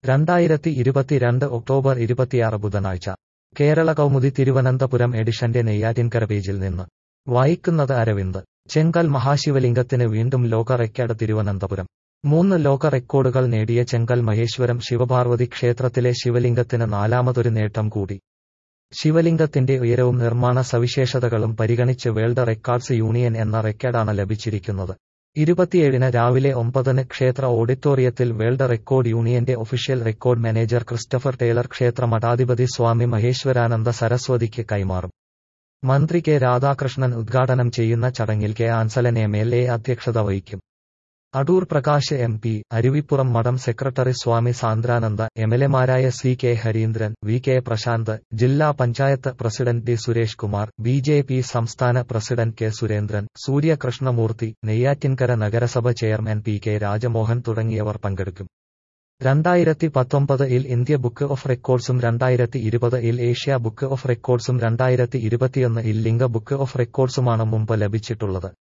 രണ്ടായിരത്തി ഇരുപത്തിരണ്ട് ഒക്ടോബർ ഇരുപത്തിയാറ് ബുധനാഴ്ച കേരള കൗമുദി തിരുവനന്തപുരം എഡിഷന്റെ നെയ്യാറ്റിൻകര പേജിൽ നിന്ന് വായിക്കുന്നത് അരവിന്ദ് ചെങ്കൽ മഹാശിവലിംഗത്തിന് വീണ്ടും ലോക റെക്കോർഡ് തിരുവനന്തപുരം മൂന്ന് ലോക റെക്കോർഡുകൾ നേടിയ ചെങ്കൽ മഹേശ്വരം ശിവപാർവതി ക്ഷേത്രത്തിലെ ശിവലിംഗത്തിന് നാലാമതൊരു നേട്ടം കൂടി ശിവലിംഗത്തിന്റെ ഉയരവും നിർമ്മാണ സവിശേഷതകളും പരിഗണിച്ച് വേൾഡ് റെക്കോർഡ്സ് യൂണിയൻ എന്ന റെക്കോർഡാണ് ലഭിച്ചിരിക്കുന്നത് ഇരുപത്തിയേഴിന് രാവിലെ ഒമ്പതിന് ക്ഷേത്ര ഓഡിറ്റോറിയത്തിൽ വേൾഡ് റെക്കോർഡ് യൂണിയന്റെ official record manager Christopher Taylor ക്ഷേത്ര മഠാധിപതി സ്വാമി മഹേശ്വരാനന്ദ സരസ്വതിക്ക് കൈമാറും മന്ത്രി കെ രാധാകൃഷ്ണൻ ഉദ്ഘാടനം ചെയ്യുന്ന ചടങ്ങിൽ K Ansalan M L A അധ്യക്ഷത വഹിക്കും അടൂർ പ്രകാശ് എം പി അരുവിപ്പുറം മഠം സെക്രട്ടറി സ്വാമി സാന്ദ്രാനന്ദ എംഎൽഎമാരായ C K Harindran V K Prashanth ജില്ലാ panchayat president D Suresh Kumar B J P സംസ്ഥാന പ്രസിഡന്റ് കെ സുരേന്ദ്രൻ സൂര്യകൃഷ്ണമൂർത്തി നെയ്യാറ്റിൻകര നഗരസഭ ചെയർമാൻ പി കെ രാജമോഹൻ തുടങ്ങിയവർ പങ്കെടുക്കും രണ്ടായിരത്തി പത്തൊമ്പത് ഇൽ ഇന്ത്യ ബുക്ക് ഓഫ് റെക്കോർഡ്സും രണ്ടായിരത്തി ഇരുപത് ഇൽ ഏഷ്യ ബുക്ക് ഓഫ് റെക്കോർഡ്സും രണ്ടായിരത്തി ഇരുപത്തിയൊന്ന് ഇൽ ലിംഗ ബുക്ക് ഓഫ് റെക്കോർഡ്സുമാണ് മുമ്പ് ലഭിച്ചിട്ടുള്ളത്